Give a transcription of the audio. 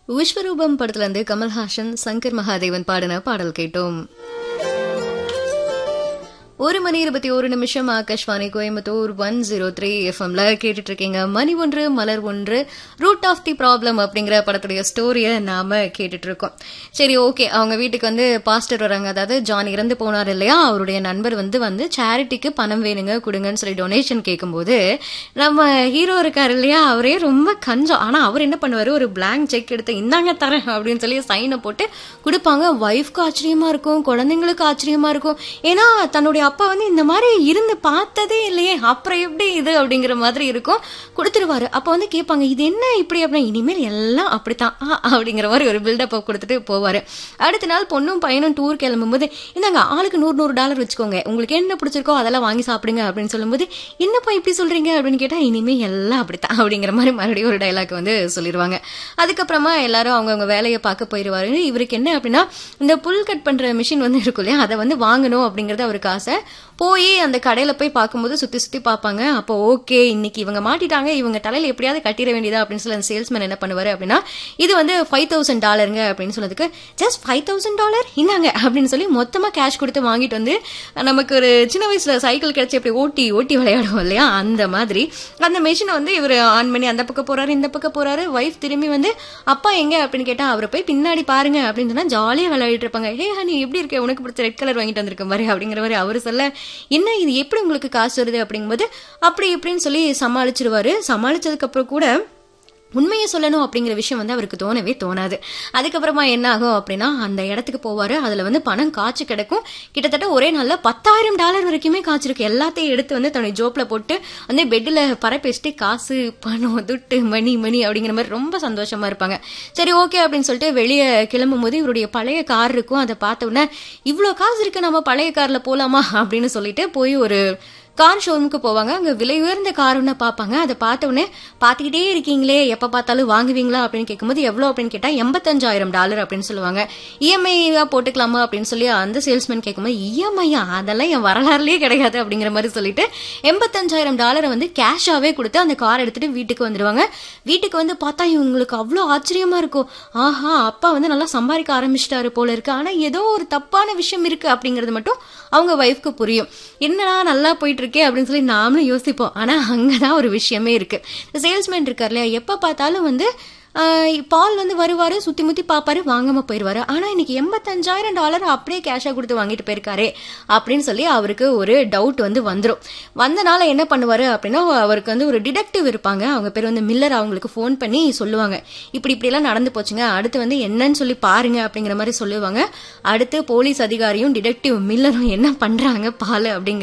விஸ்வரூபம் படத்துல இருந்து கமல்ஹாசன் சங்கர் மகாதேவன் பாடின பாடல் கேட்டோம் ஒரு மணி இருபத்தி ஒரு நிமிஷம் Akashvani Coimbatore one zero three எஃப்எம்ல கேட்டுட்டு இருக்கீங்க மணி ஒன்று மலர் ஒன்று ரூட் ஆஃப் தி ப்ராப்ளம் அப்படிங்கிற படத்துடைய ஸ்டோரியை நாம கேட்டுட்டு இருக்கோம் சரி ஓகே அவங்க வீட்டுக்கு வந்து பாஸ்டர் வராங்க அதாவது ஜான் இறந்து போனார் இல்லையா அவருடைய நண்பர் வந்து வந்து சேரிட்டிக்கு பணம் வேணுங்க கொடுங்கன்னு சொல்லி டொனேஷன் கேட்கும்போது நம்ம ஹீரோ இருக்காரு இல்லையா அவரே ரொம்ப கஞ்சம் ஆனா அவர் என்ன பண்ணுவாரு ஒரு பிளாங்க் செக் எடுத்து இந்தாங்க தரேன் அப்படின்னு சொல்லி சைனை போட்டு கொடுப்பாங்க ஒய்ஃப்க்கு ஆச்சரியமா இருக்கும் குழந்தைங்களுக்கு ஆச்சரியமா இருக்கும் ஏன்னா தன்னுடைய அப்பா வந்து இந்த மாதிரி இருந்து பார்த்ததே இல்லையே அப்புறம் எப்படி இது அப்படிங்கிற மாதிரி இருக்கும் கொடுத்துருவாரு அப்ப வந்து கேட்பாங்க இது என்ன இப்படி அப்படின்னா இனிமேல் எல்லாம் அப்படித்தான் ஆ, அப்படிங்கிற மாதிரி ஒரு பில்டப் கொடுத்துட்டு போவாரு அடுத்த நாள் பொண்ணும் பையனும் டூர் கிளம்பும்போது இந்தாங்க ஆளுக்கு நூறு நூறு டாலர் வச்சுக்கோங்க உங்களுக்கு என்ன பிடிச்சிருக்கோ அதெல்லாம் வாங்கி சாப்பிடுங்க அப்படின்னு சொல்லும்போது என்னப்பா இப்படி சொல்றீங்க அப்படின்னு கேட்டா இனிமே எல்லாம் அப்படித்தான் அப்படிங்கிற மாதிரி மறுபடியும் ஒரு டைலாக் வந்து சொல்லிடுவாங்க அதுக்கப்புறமா எல்லாரும் அவங்கவுங்க வேலையை பார்க்க போயிடுவாரு இவருக்கு என்ன அப்படின்னா இந்த புல் கட் பண்ற மிஷின் வந்து இருக்கும் இல்லையா அதை வந்து வாங்கணும் அப்படிங்கறது அவருக்கு ஆசை போய் அந்த கடையில போய் பார்க்கும்போது சுத்தி சுத்தி பார்ப்பாங்க அப்போ ஓகே இன்னைக்கு இவங்க மாட்டிட்டாங்க இவங்க தலையில எப்படியாவது கட்டிட வேண்டியதா அப்படின்னு சொல்லி அந்த சேல்ஸ்மேன் என்ன பண்ணுவாரு அப்படின்னா இது வந்து ஃபைவ் தௌசண்ட் டாலருங்க அப்படின்னு சொன்னதுக்கு ஜஸ்ட் ஃபைவ் தௌசண்ட் டாலர் இந்தாங்க அப்படின்னு சொல்லி மொத்தமா கேஷ் கொடுத்து வாங்கிட்டு வந்து நமக்கு ஒரு சின்ன வயசுல சைக்கிள் கிடைச்சி எப்படி ஓட்டி ஓட்டி விளையாடுவோம் இல்லையா அந்த மாதிரி அந்த மெஷினை வந்து இவர் ஆன் பண்ணி அந்த பக்கம் போறாரு இந்த பக்கம் போறாரு ஒய்ஃப் திரும்பி வந்து அப்பா எங்க அப்படின்னு கேட்டா அவரை போய் பின்னாடி பாருங்க அப்படின்னு சொன்னா ஜாலியா விளையாடிட்டு இருப்பாங்க ஹே ஹனி எப்படி இருக்க உனக்கு பிடிச்ச ரெட் கலர் வாங்கிட்டு வந்திருக்க மாதிரி அப்படிங்கிற மாதிரி அவர் சொல்ல என்ன இது எப்படி உங்களுக்கு காசு வருது அப்படிங்கும்போது அப்படி இப்படின்னு சொல்லி சமாளிச்சிருவாரு சமாளிச்சதுக்கு அப்புறம் கூட உண்மையை சொல்லணும் அப்படிங்கிற விஷயம் வந்து அவருக்கு தோணவே தோணாது அதுக்கப்புறமா என்ன ஆகும் அப்படின்னா அந்த இடத்துக்கு போவாரு அதுல வந்து பணம் காய்ச்சி கிடக்கும் கிட்டத்தட்ட ஒரே நாள்ல பத்தாயிரம் டாலர் வரைக்குமே காய்ச்சிருக்கு எல்லாத்தையும் எடுத்து வந்து தன்னுடைய ஜோப்ல போட்டு வந்து பெட்ல பரப்பேசிட்டு காசு பணம் துட்டு மணி மணி அப்படிங்கிற மாதிரி ரொம்ப சந்தோஷமா இருப்பாங்க சரி ஓகே அப்படின்னு சொல்லிட்டு வெளியே கிளம்பும் போது இவருடைய பழைய கார் இருக்கும் அதை பார்த்த உடனே இவ்வளோ காசு இருக்கு நம்ம பழைய கார்ல போலாமா அப்படின்னு சொல்லிட்டு போய் ஒரு கார் ஷோரூமுக்கு போவாங்க அங்க விலை உயர்ந்த கார் ஒன்று பார்ப்பாங்க அதை பார்த்த உடனே பார்த்துக்கிட்டே இருக்கீங்களே எப்ப பார்த்தாலும் வாங்குவீங்களா அப்படின்னு கேட்கும்போது எவ்வளோ அப்படின்னு கேட்டா எண்பத்தஞ்சாயிரம் டாலர் அப்படின்னு சொல்லுவாங்க இஎம்ஐயா போட்டுக்கலாமா அப்படின்னு சொல்லி அந்த சேல்ஸ்மேன் கேட்கும்போது இஎம்ஐயா அதெல்லாம் என் வரலாறுலயே கிடையாது அப்படிங்கிற மாதிரி சொல்லிட்டு எண்பத்தஞ்சாயிரம் டாலரை வந்து கேஷாவே கொடுத்து அந்த கார் எடுத்துட்டு வீட்டுக்கு வந்துடுவாங்க வீட்டுக்கு வந்து பார்த்தா இவங்களுக்கு அவ்வளோ ஆச்சரியமா இருக்கும் ஆஹா அப்பா வந்து நல்லா சம்பாதிக்க ஆரம்பிச்சிட்டாரு போல இருக்கு ஆனா ஏதோ ஒரு தப்பான விஷயம் இருக்கு அப்படிங்கிறது மட்டும் அவங்க ஒய்ஃப்க்கு புரியும் என்னடா நல்லா போயிட்டு இருக்கே அப்படின்னு சொல்லி நாமளும் யோசிப்போம் ஆனா அங்கதான் ஒரு விஷயமே இருக்கு இந்த சேல்ஸ்மேன் இருக்கார் இல்லையா எப்ப பார்த்தாலும் வந்து ஆஹ், பால் வந்து வருவாரு சுத்தி முத்தி பாப்பாரு வாங்காம போயிருவாரு ஆனா இன்னைக்கு எண்பத்தஞ்சாயிரம் டாலர் அப்படியே கேஷா கொடுத்து வாங்கிட்டு போயிருக்காரே அப்படின்னு சொல்லி அவருக்கு ஒரு டவுட் வந்து வந்துரும் வந்தனால என்ன பண்ணுவாரு அப்படின்னா அவருக்கு வந்து ஒரு டிடெக்டிவ் இருப்பாங்க அவங்க பேர் வந்து மில்லர் அவங்களுக்கு ஃபோன் பண்ணி சொல்லுவாங்க இப்படி இப்படி எல்லாம் நடந்து போச்சுங்க அடுத்து வந்து என்னன்னு சொல்லி பாருங்க அப்படிங்கிற மாதிரி சொல்லுவாங்க அடுத்து போலீஸ் அதிகாரியும் டிடெக்டிவ் மில்லரும் என்ன பண்றாங்க பால் அப்படிங்கிற